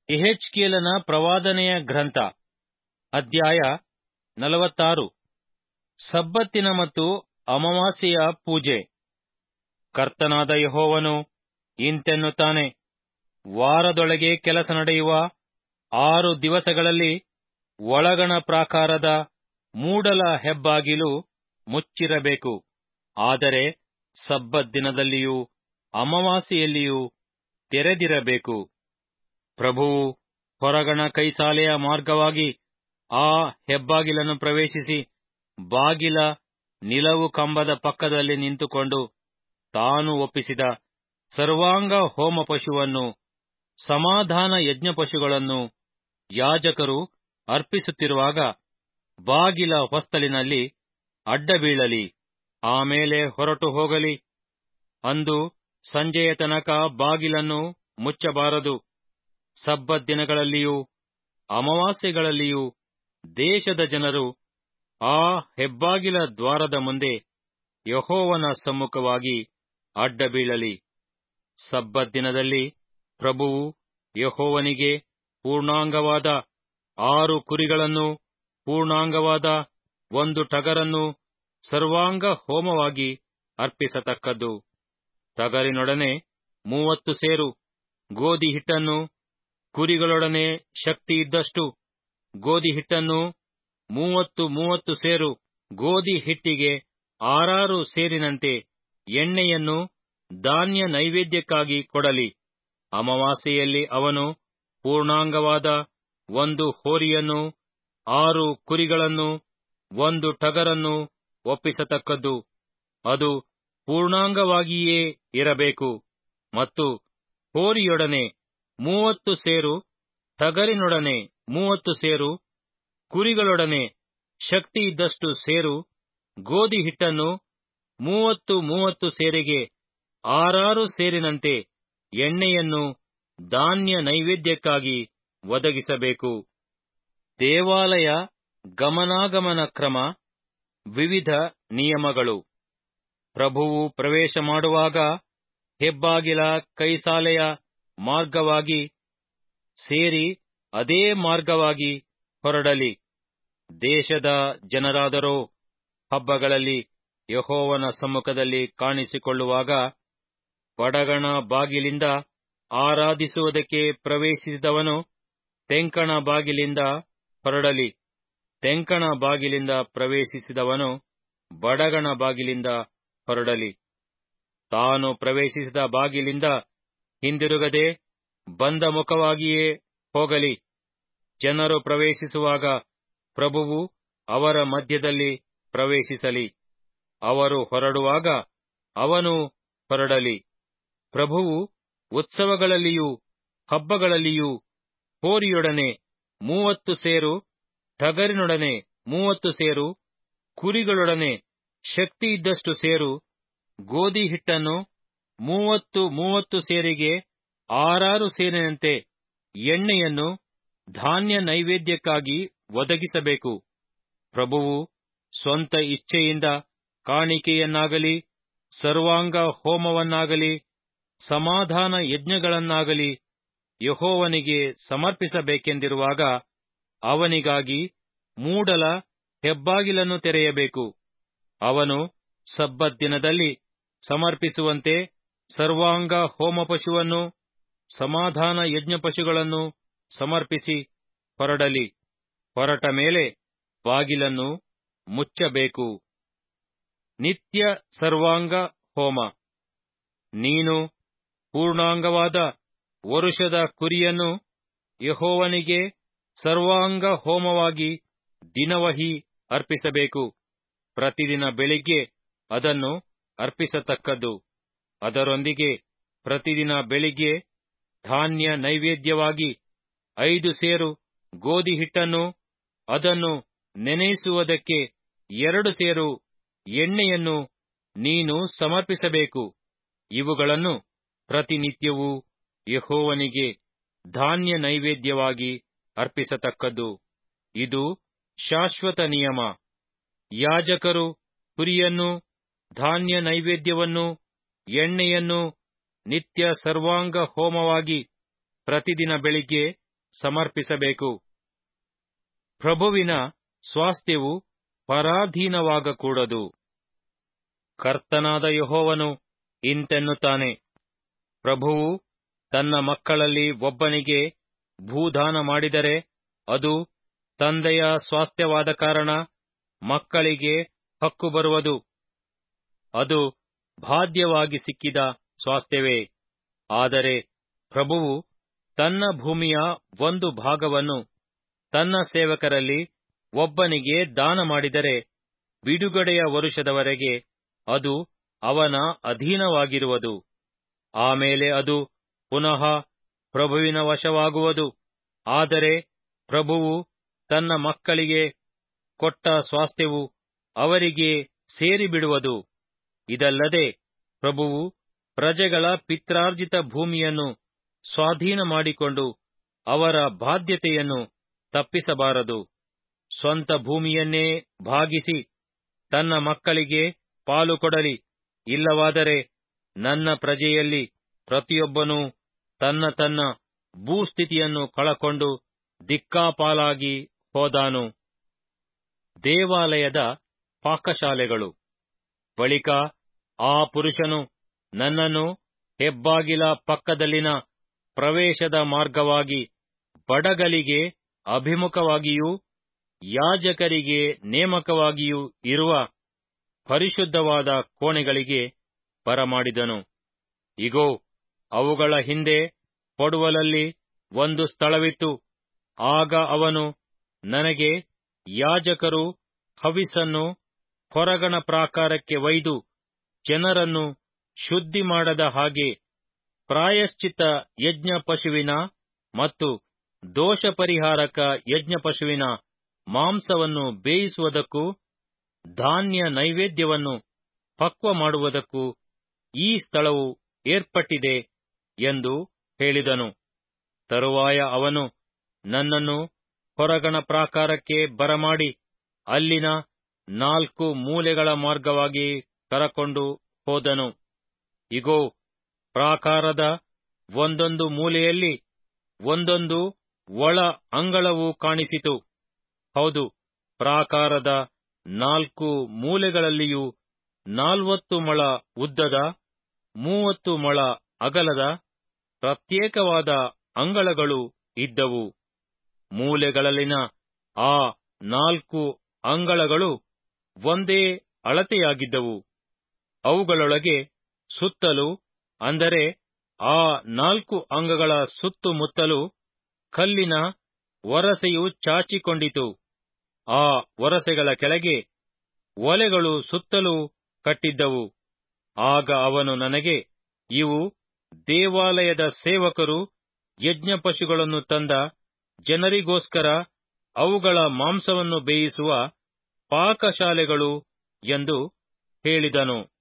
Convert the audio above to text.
ಎಹೆಚ್ಕೇಲನ ಪ್ರವಾದನೆಯ ಗ್ರಂಥ ಅಧ್ಯಾಯ ನಲವತ್ತಾರು ಸಬ್ಬತ್ತಿನ ಮತ್ತು ಅಮಾವಾಸ್ಯೆಯ ಪೂಜೆ ಕರ್ತನಾದ ಯೆಹೋವನು ಇಂತೆನ್ನುತ್ತಾನೆ ವಾರದೊಳಗೆ ಕೆಲಸ ನಡೆಯುವ ಆರು ದಿವಸಗಳಲ್ಲಿ ಒಳಗಣ ಪ್ರಾಕಾರದ ಮೂಡಲ ಹೆಬ್ಬಾಗಿಲು ಮುಚ್ಚಿರಬೇಕು ಆದರೆ ಸಬ್ಬತ್ ದಿನದಲ್ಲಿಯೂ ಅಮಾವಾಸ್ಯೆಯಲ್ಲಿಯೂ ತೆರೆದಿರಬೇಕು ಪ್ರಭುವು ಹೊರಗಣ ಕೈಸಾಲೆಯ ಮಾರ್ಗವಾಗಿ ಆ ಹೆಬ್ಬಾಗಿಲನ್ನು ಪ್ರವೇಶಿಸಿ ಬಾಗಿಲ ನಿಲವು ಕಂಬದ ಪಕ್ಕದಲ್ಲಿ ನಿಂತುಕೊಂಡು ತಾನು ಒಪ್ಪಿಸಿದ ಸರ್ವಾಂಗ ಹೋಮ ಪಶುವನ್ನು ಸಮಾಧಾನ ಯಜ್ಞ ಪಶುಗಳನ್ನು ಯಾಜಕರು ಅರ್ಪಿಸುತ್ತಿರುವಾಗ ಬಾಗಿಲ ಹೊಸ್ತಲಿನಲ್ಲಿ ಅಡ್ಡಬೀಳಲಿ ಆಮೇಲೆ ಹೊರಟು ಹೋಗಲಿ ಅಂದು ಸಂಜೆಯ ತನಕ ಬಾಗಿಲನ್ನು ಮುಚ್ಚಬಾರದು ಸಬ್ಬತ್ ದಿನಗಳಲ್ಲಿಯೂ ಅಮಾವಾಸ್ಯೆಗಳಲ್ಲಿಯೂ ದೇಶದ ಜನರು ಆ ಹೆಬ್ಬಾಗಿಲ ದ್ವಾರದ ಮುಂದೆ ಯಹೋವನ ಸಮ್ಮುಖವಾಗಿ ಅಡ್ಡಬೀಳಲಿ ಸಬ್ಬತ್ ದಿನದಲ್ಲಿ ಪ್ರಭುವು ಯಹೋವನಿಗೆ ಪೂರ್ಣಾಂಗವಾದ ಆರು ಕುರಿಗಳನ್ನು ಪೂರ್ಣಾಂಗವಾದ ಒಂದು ಟಗರನ್ನು ಸರ್ವಾಂಗ ಹೋಮವಾಗಿ ಅರ್ಪಿಸತಕ್ಕದ್ದು ಟಗರಿನೊಡನೆ ಮೂವತ್ತು ಸೇರು ಗೋಧಿ ಹಿಟ್ಟನ್ನು ಕುರಿಗಳೊಡನೆ ಶಕ್ತಿ ಇದ್ದಷ್ಟು ಗೋಧಿ ಹಿಟ್ಟನ್ನು ಮೂವತ್ತು ಮೂವತ್ತು ಸೇರು ಗೋಧಿ ಹಿಟ್ಟಿಗೆ ಆರಾರು ಸೇರಿನಂತೆ ಎಣ್ಣೆಯನ್ನು ಧಾನ್ಯ ನೈವೇದ್ಯಕ್ಕಾಗಿ ಕೊಡಲಿ ಅಮಾವಾಸ್ಯೆಯಲ್ಲಿ ಅವನು ಪೂರ್ಣಾಂಗವಾದ ಒಂದು ಹೋರಿಯನ್ನು ಆರು ಕುರಿಗಳನ್ನು ಒಂದು ಟಗರನ್ನು ಒಪ್ಪಿಸತಕ್ಕದ್ದು ಅದು ಪೂರ್ಣಾಂಗವಾಗಿಯೇ ಇರಬೇಕು ಮತ್ತು ಹೋರಿಯೊಡನೆ ಮೂವತ್ತು ಸೇರು ಟಗರಿನೊಡನೆ ಮೂವತ್ತು ಸೇರು ಕುರಿಗಳೊಡನೆ ಶಕ್ತಿ ಇದ್ದಷ್ಟು ಸೇರು ಗೋಧಿ ಹಿಟ್ಟನ್ನು ಮೂವತ್ತು ಮೂವತ್ತು ಸೇರಿಗೆ ಆರಾರು ಸೇರಿನಂತೆ ಎಣ್ಣೆಯನ್ನು ಧಾನ್ಯ ನೈವೇದ್ಯಕ್ಕಾಗಿ ಒದಗಿಸಬೇಕು ದೇವಾಲಯ ಗಮನಾಗಮನ ಕ್ರಮ ವಿವಿಧ ನಿಯಮಗಳು ಪ್ರಭುವು ಪ್ರವೇಶ ಮಾಡುವಾಗ ಹೆಬ್ಬಾಗಿಲ ಕೈಸಾಲೆಯ ಮಾರ್ಗವಾಗಿ ಸೇರಿ ಅದೇ ಮಾರ್ಗವಾಗಿ ಹೊರಡಲಿ ದೇಶದ ಜನರಾದರೋ ಹಬ್ಬಗಳಲ್ಲಿ ಯಹೋವನ ಸಮ್ಮುಖದಲ್ಲಿ ಕಾಣಿಸಿಕೊಳ್ಳುವಾಗ ಬಡಗಣ ಬಾಗಿಲಿಂದ ಆರಾಧಿಸುವುದಕ್ಕೆ ಪ್ರವೇಶಿಸಿದವನು ತೆಂಕಣ ಬಾಗಿಲಿಂದ ಹೊರಡಲಿ ತೆಂಕಣ ಬಾಗಿಲಿಂದ ಪ್ರವೇಶಿಸಿದವನು ಬಡಗಣ ಬಾಗಿಲಿಂದ ಹೊರಡಲಿ ತಾನು ಪ್ರವೇಶಿಸಿದ ಬಾಗಿಲಿಂದ ಹಿಂದಿರುಗದೆ ಬಂದ ಮುಖವಾಗಿಯೇ ಹೋಗಲಿ ಜನರು ಪ್ರವೇಶಿಸುವಾಗ ಪ್ರಭುವು ಅವರ ಮಧ್ಯದಲ್ಲಿ ಪ್ರವೇಶಿಸಲಿ ಅವರು ಹೊರಡುವಾಗ ಅವನು ಹೊರಡಲಿ ಪ್ರಭುವು ಉತ್ಸವಗಳಲ್ಲಿಯೂ ಹಬ್ಬಗಳಲ್ಲಿಯೂ ಹೋರಿಯೊಡನೆ ಮೂವತ್ತು ಸೇರು ಟಗರಿನೊಡನೆ ಮೂವತ್ತು ಸೇರು ಕುರಿಗಳೊಡನೆ ಶಕ್ತಿ ಇದ್ದಷ್ಟು ಸೇರು ಗೋಧಿ ಹಿಟ್ಟನ್ನು ಮೂವತ್ತು ಮೂವತ್ತು ಸೇರಿಗೆ ಆರಾರು ಸೇರಿನಂತೆ ಎಣ್ಣೆಯನ್ನು ಧಾನ್ಯ ನೈವೇದ್ಯಕ್ಕಾಗಿ ಒದಗಿಸಬೇಕು ಪ್ರಭುವು ಸ್ವಂತ ಇಚ್ಛೆಯಿಂದ ಕಾಣಿಕೆಯನ್ನಾಗಲಿ ಸರ್ವಾಂಗ ಹೋಮವನ್ನಾಗಲಿ ಸಮಾಧಾನ ಯಜ್ಞಗಳನ್ನಾಗಲಿ ಯಹೋವನಿಗೆ ಸಮರ್ಪಿಸಬೇಕೆಂದಿರುವಾಗ ಅವನಿಗಾಗಿ ಮೂಡಲ ಹೆಬ್ಬಾಗಿಲನ್ನು ತೆರೆಯಬೇಕು ಅವನು ಸಬ್ಬತ್ ದಿನದಲ್ಲಿ ಸಮರ್ಪಿಸುವಂತೆ ಸರ್ವಾಂಗ ಹೋಮ ಪಶುವನ್ನು ಸಮಾಧಾನ ಯಜ್ಞ ಪಶುಗಳನ್ನು ಸಮರ್ಪಿಸಿ ಹೊರಡಲಿ ಹೊರಟ ಮೇಲೆ ಬಾಗಿಲನ್ನು ಮುಚ್ಚಬೇಕು ನಿತ್ಯ ಸರ್ವಾಂಗ ಹೋಮ ನೀನು ಪೂರ್ಣಾಂಗವಾದ ವರುಷದ ಕುರಿಯನ್ನು ಯಹೋವನಿಗೆ ಸರ್ವಾಂಗ ಹೋಮವಾಗಿ ದಿನವಹಿ ಅರ್ಪಿಸಬೇಕು ಪ್ರತಿದಿನ ಬೆಳಿಗ್ಗೆ ಅದನ್ನು ಅರ್ಪಿಸತಕ್ಕದ್ದು ಅದರೊಂದಿಗೆ ಪ್ರತಿದಿನ ಬೆಳಿಗ್ಗೆ ಧಾನ್ಯ ನೈವೇದ್ಯವಾಗಿ ಐದು ಸೇರು ಗೋಧಿ ಹಿಟ್ಟನ್ನು ಅದನ್ನು ನೆನೆಸುವುದಕ್ಕೆ ಎರಡು ಸೇರು ಎಣ್ಣೆಯನ್ನು ನೀನು ಸಮರ್ಪಿಸಬೇಕು ಇವುಗಳನ್ನು ಪ್ರತಿನಿತ್ಯವೂ ಯಹೋವನಿಗೆ ಧಾನ್ಯ ನೈವೇದ್ಯವಾಗಿ ಅರ್ಪಿಸತಕ್ಕದ್ದು ಇದು ಶಾಶ್ವತ ನಿಯಮ ಯಾಜಕರು ಕುರಿಯನ್ನು ಧಾನ್ಯ ನೈವೇದ್ಯವನ್ನು ಎಣ್ಣೆಯನ್ನು ನಿತ್ಯ ಸರ್ವಾಂಗ ಹೋಮವಾಗಿ ಪ್ರತಿದಿನ ಬೆಳಿಗ್ಗೆ ಸಮರ್ಪಿಸಬೇಕು ಪ್ರಭುವಿನ ಸ್ವಾಸ್ಥ್ಯವು ಪರಾಧೀನವಾಗಕೂಡದು ಕರ್ತನಾದ ಯಹೋವನು ಇಂತೆನ್ನುತ್ತಾನೆ ಪ್ರಭುವು ತನ್ನ ಮಕ್ಕಳಲ್ಲಿ ಒಬ್ಬನಿಗೆ ಭೂದಾನ ಮಾಡಿದರೆ ಅದು ತಂದೆಯ ಸ್ವಾಸ್ಥ್ಯವಾದ ಕಾರಣ ಮಕ್ಕಳಿಗೆ ಹಕ್ಕು ಬರುವುದು ಅದು ಬಾಧ್ಯವಾಗಿ ಸಿಕ್ಕಿದ ಸ್ವಾಸ್ಥ್ಯವೇ ಆದರೆ ಪ್ರಭುವು ತನ್ನ ಭೂಮಿಯ ಒಂದು ಭಾಗವನ್ನು ತನ್ನ ಸೇವಕರಲ್ಲಿ ಒಬ್ಬನಿಗೆ ದಾನ ಮಾಡಿದರೆ ಬಿಡುಗಡೆಯ ವರುಷದವರೆಗೆ ಅದು ಅವನ ಅಧೀನವಾಗಿರುವುದು ಆಮೇಲೆ ಅದು ಪುನಃ ಪ್ರಭುವಿನ ವಶವಾಗುವುದು ಆದರೆ ಪ್ರಭುವು ತನ್ನ ಮಕ್ಕಳಿಗೆ ಕೊಟ್ಟ ಸ್ವಾಸ್ಥ್ಯವು ಅವರಿಗೆ ಸೇರಿಬಿಡುವುದು ಇದಲ್ಲದೆ ಪ್ರಭುವು ಪ್ರಜೆಗಳ ಪಿತ್ರಾರ್ಜಿತ ಭೂಮಿಯನ್ನು ಸ್ವಾಧೀನ ಮಾಡಿಕೊಂಡು ಅವರ ಬಾಧ್ಯತೆಯನ್ನು ತಪ್ಪಿಸಬಾರದು ಸ್ವಂತ ಭೂಮಿಯನ್ನೇ ಭಾಗಿಸಿ ತನ್ನ ಮಕ್ಕಳಿಗೆ ಪಾಲು ಕೊಡಲಿ ಇಲ್ಲವಾದರೆ ನನ್ನ ಪ್ರಜೆಯಲ್ಲಿ ಪ್ರತಿಯೊಬ್ಬನೂ ತನ್ನ ತನ್ನ ಭೂಸ್ಥಿತಿಯನ್ನು ಕಳಕೊಂಡು ದಿಕ್ಕಾಪಾಲಾಗಿ ಹೋದಾನು ದೇವಾಲಯದ ಪಾಕಶಾಲೆಗಳು ಬಳಿಕ ಆ ಪುರುಷನು ನನ್ನನ್ನು ಹೆಬ್ಬಾಗಿಲ ಪಕ್ಕದಲ್ಲಿನ ಪ್ರವೇಶದ ಮಾರ್ಗವಾಗಿ ಬಡಗಲಿಗೆ ಅಭಿಮುಖವಾಗಿಯೂ ಯಾಜಕರಿಗೆ ನೇಮಕವಾಗಿಯೂ ಇರುವ ಪರಿಶುದ್ಧವಾದ ಕೋಣೆಗಳಿಗೆ ಬರಮಾಡಿದನು ಇಗೋ ಅವುಗಳ ಹಿಂದೆ ಪಡುವಲಲ್ಲಿ ಒಂದು ಸ್ಥಳವಿತ್ತು ಆಗ ಅವನು ನನಗೆ ಯಾಜಕರು ಹವಿಸನ್ನು ಹೊರಗಣ ಪ್ರಾಕಾರಕ್ಕೆ ಒಯ್ದು ಜನರನ್ನು ಶುದ್ಧಿ ಮಾಡದ ಹಾಗೆ ಪ್ರಾಯಶ್ಚಿತ್ತ ಯಜ್ಞ ಪಶುವಿನ ಮತ್ತು ದೋಷ ಪರಿಹಾರಕ ಯಜ್ಞ ಪಶುವಿನ ಮಾಂಸವನ್ನು ಬೇಯಿಸುವುದಕ್ಕೂ ಧಾನ್ಯ ನೈವೇದ್ಯವನ್ನು ಪಕ್ವ ಮಾಡುವುದಕ್ಕೂ ಈ ಸ್ಥಳವು ಏರ್ಪಟ್ಟಿದೆ ಎಂದು ಹೇಳಿದನು ತರುವಾಯ ಅವನು ನನ್ನನ್ನು ಹೊರಗಣ ಪ್ರಾಕಾರಕ್ಕೆ ಬರಮಾಡಿ ಅಲ್ಲಿನ ನಾಲ್ಕು ಮೂಲೆಗಳ ಮಾರ್ಗವಾಗಿ ಕರಕೊಂಡು ಹೋದನು ಇಗೋ ಪ್ರಾಕಾರದ ಒಂದೊಂದು ಮೂಲೆಯಲ್ಲಿ ಒಂದೊಂದು ಒಳ ಅಂಗಳವು ಕಾಣಿಸಿತು ಹೌದು ಪ್ರಾಕಾರದ ನಾಲ್ಕು ಮೂಲೆಗಳಲ್ಲಿಯೂ ನಾಲ್ವತ್ತು ಮೊಳ ಉದ್ದದ ಮೂವತ್ತು ಮೊಳ ಅಗಲದ ಪ್ರತ್ಯೇಕವಾದ ಅಂಗಳಗಳು ಇದ್ದವು ಮೂಲೆಗಳಲ್ಲಿನ ಆ ನಾಲ್ಕು ಅಂಗಳಗಳು ಒಂದೇ ಅಳತೆಯಾಗಿದ್ದವು ಅವುಗಳೊಳಗೆ ಸುತ್ತಲೂ ಅಂದರೆ ಆ ನಾಲ್ಕು ಅಂಗಗಳ ಸುತ್ತುಮುತ್ತಲೂ ಕಲ್ಲಿನ ವರಸೆಯು ಚಾಚಿಕೊಂಡಿತು ಆ ವರಸೆಗಳ ಕೆಳಗೆ ಒಲೆಗಳು ಸುತ್ತಲೂ ಕಟ್ಟಿದ್ದವು ಆಗ ಅವನು ನನಗೆ ಇವು ದೇವಾಲಯದ ಸೇವಕರು ಯಜ್ಞ ಪಶುಗಳನ್ನು ತಂದ ಜನರಿಗೋಸ್ಕರ ಅವುಗಳ ಮಾಂಸವನ್ನು ಬೇಯಿಸುವ ಪಾಕಶಾಲೆಗಳು ಎಂದು ಹೇಳಿದನು